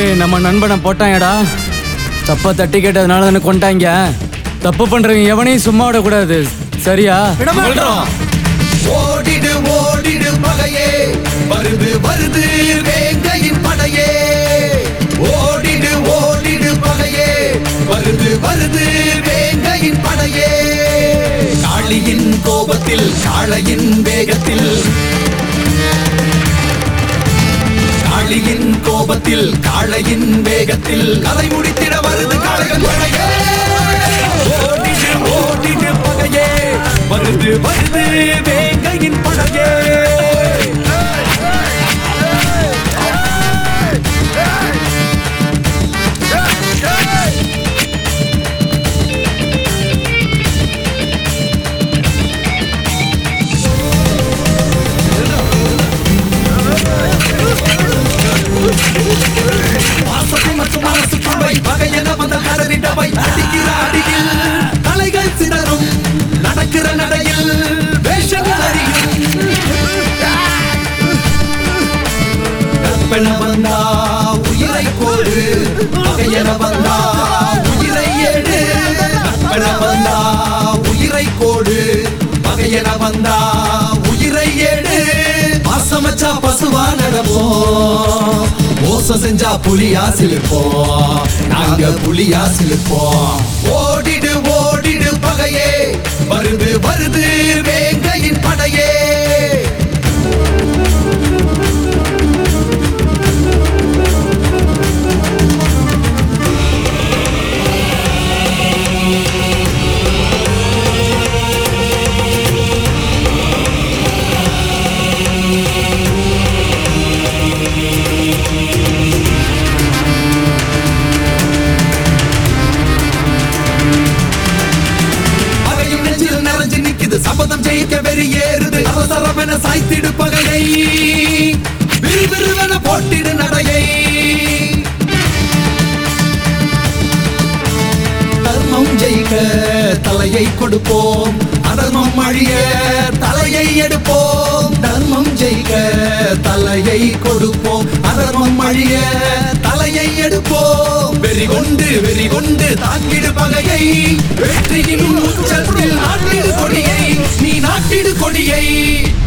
நம்ம நண்பனை போட்டாங்கடா தப்பா தட்டி கேட்டதுனால தானே கொண்டாங்க தப்பு பண்றவங்க எவனையும் சும்மா விடக்கூடாது சரியா ஓடிடு ஓடிடு பகையே வருது வருது வேங்கையின் படையே ஓடிடு ஓடிடு பகையே வருது வருது வேங்கையின் படையே காளியின் கோபத்தில் காளையின் வேகத்தில் காளியின் கோபத்தில் காளையின் வேகத்தில் கதை முடித்திட வருது காளைகள் படையே ஓடிடு ஓடிடு பகையே வருது வருது வேங்கையின் படையே வாசத்தை மற்றும் மனசு கும்பை வகையென வந்த கதறிடவை அடிக்கிற அடியில் தலைகள் சிதறும் நடக்கிற நடையில் வேஷங்கள் அறியும் கற்பென வந்தா உயிரை கோடு வகையென வந்தா உயிரை ஏடு கற்பென வந்தா உயிரை கோடு வகையென வந்தா உயிரை ஏடு பாசமச்சா பசுவா நடப்போம் மோசம் செஞ்சா புலியா சிலிப்போம் நாங்க புலியா சிலிப்போம் ஓடிடு ஓடிடு பகையே வருது வருது வேங்கையின் படையே பகையும் நெஞ்சில் நிறைஞ்சு நிக்குது சபதம் ஜெயிக்க வெறியேறுது அவசரமென சாய்த்திடு பகையை விறுவிறுவென போட்டிடு நடையை தர்மம் ஜெயிக்க தலையை கொடுப்போம் அதர்மம் அழிய தலையை எடுப்போம் தர்மம் ஜெயிக்க தலையை கொடுப்போம் அதர்மம் அழிய தலையை எடுப்போம் வெறி கொண்டு வெறி கொண்டு தாக்கிடு பகையை வெற்றியின் உச்சத்தில் நாட்டிடு கொடியை நீ நாட்டிடு கொடியை